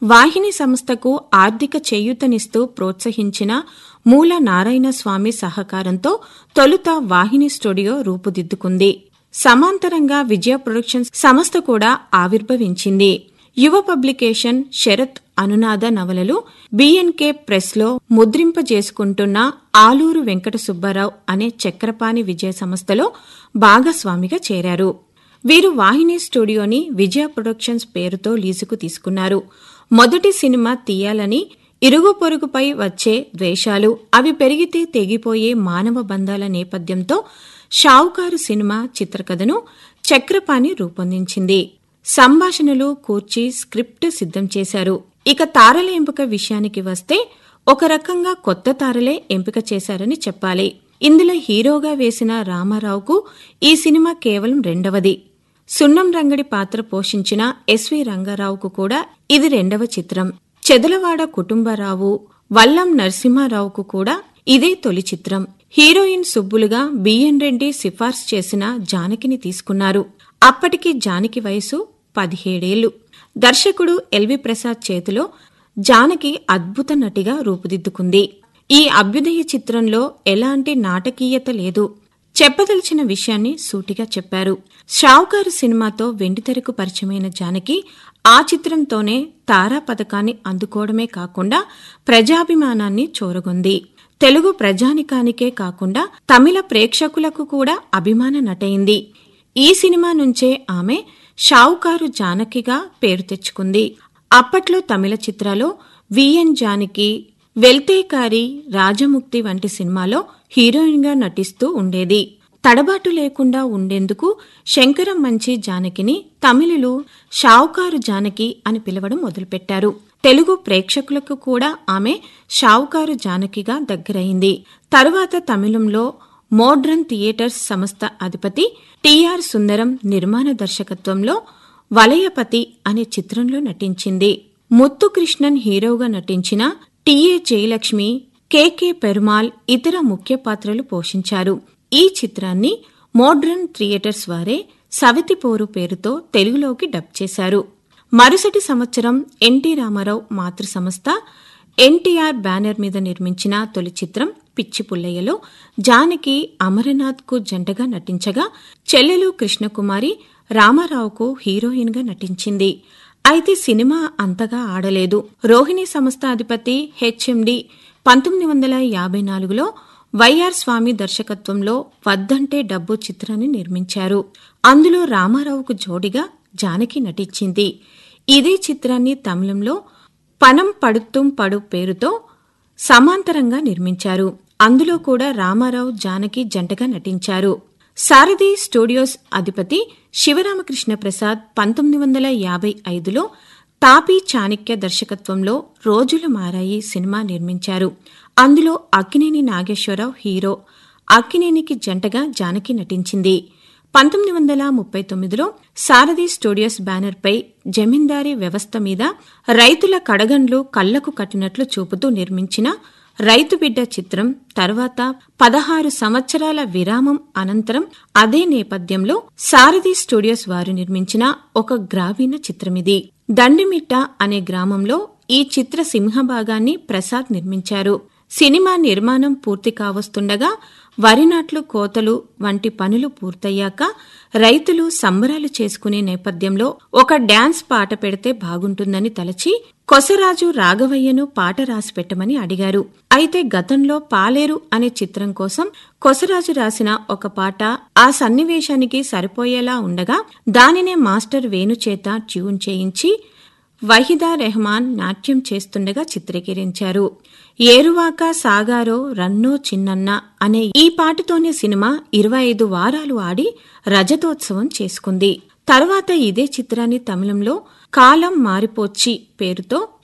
వాహిని సంస్థకు ఆర్థిక చేయూతనిస్తూ ప్రోత్సహించిన మూల నారాయణ స్వామి సహకారంతో తొలుత వాహిని స్టూడియో రూపుదిద్దుకుంది సమాంతరంగా విజయ ప్రొడక్షన్స్ సంస్థ కూడా ఆవిర్భవించింది యువ పబ్లికేషన్ శరత్ అనునాద నవలలు బిఎన్కే ప్రెస్లో ముద్రింపజేసుకుంటున్న ఆలూరు వెంకట సుబ్బారావు అనే చక్రపాణి విజయ సంస్థలో భాగస్వామిగా చేరారు వీరు వాహిని స్టూడియోని విజయ ప్రొడక్షన్స్ పేరుతో లీజుకు తీసుకున్నారు మొదటి సినిమా తీయాలని ఇరుగు పొరుగుపై వచ్చే ద్వేషాలు అవి పెరిగితే తెగిపోయే మానవ బంధాల నేపథ్యంతో షావుకారు సినిమా చిత్రకథను చక్రపాణి రూపొందించింది సంభాషణలు కూర్చి స్క్రిప్ట్ సిద్ధం చేశారు ఇక తారల ఎంపిక విషయానికి వస్తే ఒక రకంగా కొత్త తారలే ఎంపిక చేశారని చెప్పాలి ఇందులో హీరోగా వేసిన రామారావుకు ఈ సినిమా కేవలం రెండవది సున్నం రంగడి పాత్ర పోషించిన ఎస్వి రంగారావుకు కూడా ఇది రెండవ చిత్రం చెదలవాడ కుటుంబరావు వల్లం నరసింహారావుకు కూడా ఇదే తొలి చిత్రం హీరోయిన్ సుబ్బులుగా బిఎన్ రెడ్డి సిఫార్సు చేసిన జానకిని తీసుకున్నారు అప్పటికి జానకి వయసు పదిహేడేళ్లు దర్శకుడు ఎల్వి ప్రసాద్ చేతిలో జానకి అద్భుత నటిగా రూపుదిద్దుకుంది ఈ అభ్యుదయ చిత్రంలో ఎలాంటి నాటకీయత లేదు చెప్పదలిచిన విషయాన్ని సూటిగా చెప్పారు షావుకారు సినిమాతో వెండితెరకు పరిచయమైన జానకి ఆ చిత్రంతోనే తారా పథకాన్ని అందుకోవడమే కాకుండా ప్రజాభిమానాన్ని చూరగొంది తెలుగు ప్రజానికానికే కాకుండా తమిళ ప్రేక్షకులకు కూడా అభిమాన నటైంది ఈ సినిమా నుంచే ఆమె షావుకారు జానకిగా పేరు తెచ్చుకుంది అప్పట్లో తమిళ చిత్రాలో విఎన్ జానకి వెల్తేకారి రాజముక్తి వంటి సినిమాలో హీరోయిన్గా నటిస్తూ ఉండేది తడబాటు లేకుండా ఉండేందుకు శంకరం మంచి జానకిని తమిళులు షావుకారు జానకి అని పిలవడం మొదలుపెట్టారు తెలుగు ప్రేక్షకులకు కూడా ఆమె షావుకారు జానకిగా దగ్గరైంది తరువాత తమిళంలో మోడ్రన్ థియేటర్స్ సంస్థ అధిపతి టిఆర్ సుందరం నిర్మాణ దర్శకత్వంలో వలయపతి అనే చిత్రంలో నటించింది ముత్తు కృష్ణన్ హీరోగా నటించిన టిఏ జయలక్ష్మి కెకే పెరుమాల్ ఇతర ముఖ్య పాత్రలు పోషించారు ఈ చిత్రాన్ని మోడ్రన్ థియేటర్స్ వారే సవితిపోరు పేరుతో తెలుగులోకి డబ్ చేశారు మరుసటి సంవత్సరం ఎన్టీ రామారావు మాతృ సంస్థ ఎన్టీఆర్ బ్యానర్ మీద నిర్మించిన తొలి చిత్రం పిచ్చి పుల్లయ్యలో జానకి అమరనాథ్ కు జంటగా నటించగా చెల్లెలు కృష్ణకుమారి రామారావుకు హీరోయిన్ గా నటించింది అయితే సినిమా అంతగా ఆడలేదు రోహిణి సంస్థ అధిపతి హెచ్ఎండి పంతొమ్మిది వందల యాభై నాలుగులో వైఆర్ స్వామి దర్శకత్వంలో వద్దంటే డబ్బు చిత్రాన్ని నిర్మించారు అందులో రామారావుకు జోడిగా జానకి నటించింది ఇదే చిత్రాన్ని తమిళంలో పనం పడుతుం పడు పేరుతో సమాంతరంగా నిర్మించారు అందులో కూడా రామారావు జానకి జంటగా నటించారు సారథి స్టూడియోస్ అధిపతి శివరామకృష్ణ ప్రసాద్ పంతొమ్మిది వందల యాభై ఐదులో తాపీ చాణక్య దర్శకత్వంలో రోజులు మారాయి సినిమా నిర్మించారు అందులో అక్కినేని నాగేశ్వరరావు హీరో అక్కినేనికి జంటగా జానకి నటించింది పంతొమ్మిది వందల ముప్పై తొమ్మిదిలో సారథి స్టూడియోస్ బ్యానర్పై జమీందారీ వ్యవస్థ మీద రైతుల కడగండ్లు కళ్లకు కట్టినట్లు చూపుతూ నిర్మించిన రైతు బిడ్డ చిత్రం తర్వాత పదహారు సంవత్సరాల విరామం అనంతరం అదే నేపథ్యంలో సారథి స్టూడియోస్ వారు నిర్మించిన ఒక గ్రామీణ చిత్రమిది దండిమిట్ట అనే గ్రామంలో ఈ చిత్ర సింహభాగాన్ని ప్రసాద్ నిర్మించారు సినిమా నిర్మాణం పూర్తి కావస్తుండగా వరి నాట్లు కోతలు వంటి పనులు పూర్తయ్యాక రైతులు సంబరాలు చేసుకునే నేపథ్యంలో ఒక డాన్స్ పాట పెడితే బాగుంటుందని తలచి కొసరాజు రాఘవయ్యను పాట రాసి పెట్టమని అడిగారు అయితే గతంలో పాలేరు అనే చిత్రం కోసం కొసరాజు రాసిన ఒక పాట ఆ సన్నివేశానికి సరిపోయేలా ఉండగా దానినే మాస్టర్ వేణు చేత ట్యూన్ చేయించి వహిదా రెహమాన్ నాట్యం చేస్తుండగా చిత్రీకరించారు ఏరువాక సాగారో రన్నో చిన్నన్న అనే ఈ పాటతోనే సినిమా ఇరవై ఐదు వారాలు ఆడి రజతోత్సవం చేసుకుంది తర్వాత ఇదే చిత్రాన్ని తమిళంలో కాలం మారిపోచ్చి పేరుతో